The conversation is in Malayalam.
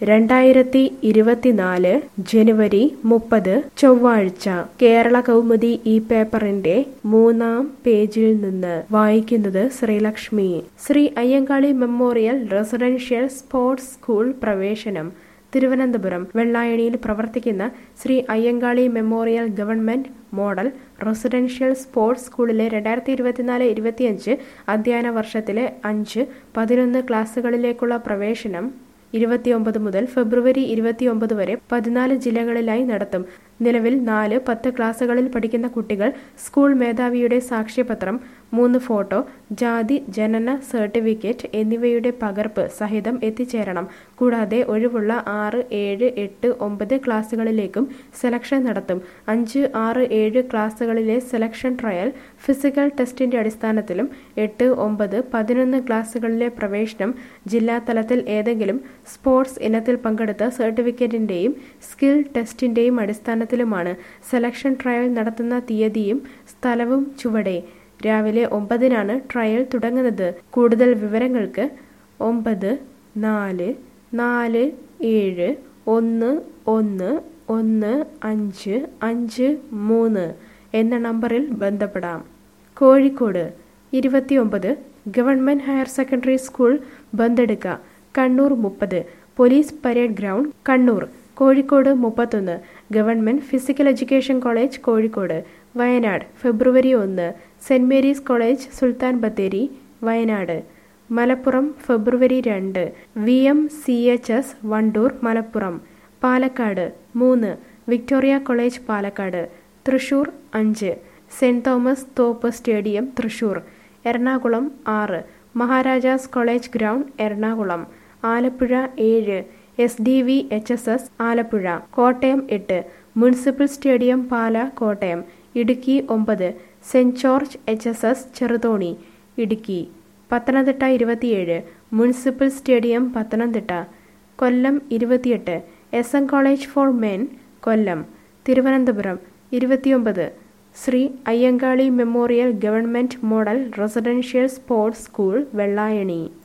രണ്ടായിരത്തി ഇരുപത്തിനാല് ജനുവരി മുപ്പത് ചൊവ്വാഴ്ച കേരള കൗമുദി ഈ പേപ്പറിന്റെ മൂന്നാം പേജിൽ നിന്ന് വായിക്കുന്നത് Sreelakshmi Sree Ayyankali memorial residential sports school പ്രവേശനം തിരുവനന്തപുരം വെള്ളായണിയിൽ പ്രവർത്തിക്കുന്ന Sree Ayyankali memorial government model residential sports സ്കൂളിലെ രണ്ടായിരത്തി ഇരുപത്തിനാല് ഇരുപത്തിയഞ്ച് അധ്യയന വർഷത്തിലെ അഞ്ച് പതിനൊന്ന് ക്ലാസുകളിലേക്കുള്ള പ്രവേശനം ഇരുപത്തിയൊമ്പത് മുതൽ ഫെബ്രുവരി ഇരുപത്തിയൊമ്പത് വരെ പതിനാല് ജില്ലകളിലായി നടത്തും നിലവിൽ നാല് പത്ത് ക്ലാസുകളിൽ പഠിക്കുന്ന കുട്ടികൾ സ്കൂൾ മേധാവിയുടെ സാക്ഷ്യപത്രം മൂന്ന് ഫോട്ടോ ജാതി ജനന സർട്ടിഫിക്കറ്റ് എന്നിവയുടെ പകർപ്പ് സഹിതം എത്തിച്ചേരണം കൂടാതെ ഒഴിവുള്ള ആറ് ഏഴ് എട്ട് ഒമ്പത് ക്ലാസുകളിലേക്കും സെലക്ഷൻ നടത്തും അഞ്ച് ആറ് ഏഴ് ക്ലാസുകളിലെ സെലക്ഷൻ ട്രയൽ ഫിസിക്കൽ ടെസ്റ്റിന്റെ അടിസ്ഥാനത്തിലും എട്ട് ഒമ്പത് പതിനൊന്ന് ക്ലാസുകളിലെ പ്രവേശനം ജില്ലാതലത്തിൽ ഏതെങ്കിലും സ്പോർട്സ് ഇനത്തിൽ പങ്കെടുത്ത സർട്ടിഫിക്കറ്റിന്റെയും സ്കിൽ ടെസ്റ്റിന്റെയും അടിസ്ഥാനത്തിലുമാണ് സെലക്ഷൻ ട്രയൽ നടത്തുന്ന തീയതിയും സ്ഥലവും ചുവടെ രാവിലെ ഒമ്പതിനാണ് ട്രയൽ തുടങ്ങുന്നത് കൂടുതൽ വിവരങ്ങൾക്ക് ഒമ്പത് നാല് നാല് ഏഴ് ഒന്ന് ഒന്ന് ഒന്ന് അഞ്ച് അഞ്ച് മൂന്ന് എന്ന നമ്പറിൽ ബന്ധപ്പെടാം കോഴിക്കോട് ഇരുപത്തിയൊമ്പത് ഗവൺമെന്റ് ഹയർ സെക്കൻഡറി സ്കൂൾ ബന്തെടുക്ക കണ്ണൂർ മുപ്പത് police parade ground Kannur Kozhikode മുപ്പത്തൊന്ന് government physical education college Kozhikode Wayanad ഫെബ്രുവരി ഒന്ന് saint Mary's college Sultan Bathery Wayanad Malappuram ഫെബ്രുവരി രണ്ട് V M C H S Wandoor Malappuram Palakkad മൂന്ന് വിക്ടോറിയ കോളേജ് പാലക്കാട് തൃശൂർ അഞ്ച് saint Thomas Thoppu stadium Thrissur Ernakulam ആറ് മഹാരാജാസ് കോളേജ് ഗ്രൗണ്ട് എറണാകുളം ആലപ്പുഴ ഏഴ് S D V H S S Alappuzha Kottayam എട്ട് മുനിസിപ്പൽ സ്റ്റേഡിയം പാല കോട്ടയം ഇടുക്കി ഒമ്പത് saint George H S S Cheruthoni Idukki Pathanamthitta ഇരുപത്തിയേഴ് മുനിസിപ്പൽ സ്റ്റേഡിയം പത്തനംതിട്ട കൊല്ലം ഇരുപത്തിയെട്ട് S N college for men Kollam Thiruvananthapuram ഇരുപത്തിയൊമ്പത് Sree Ayyankali memorial government model residential sports school Vellayani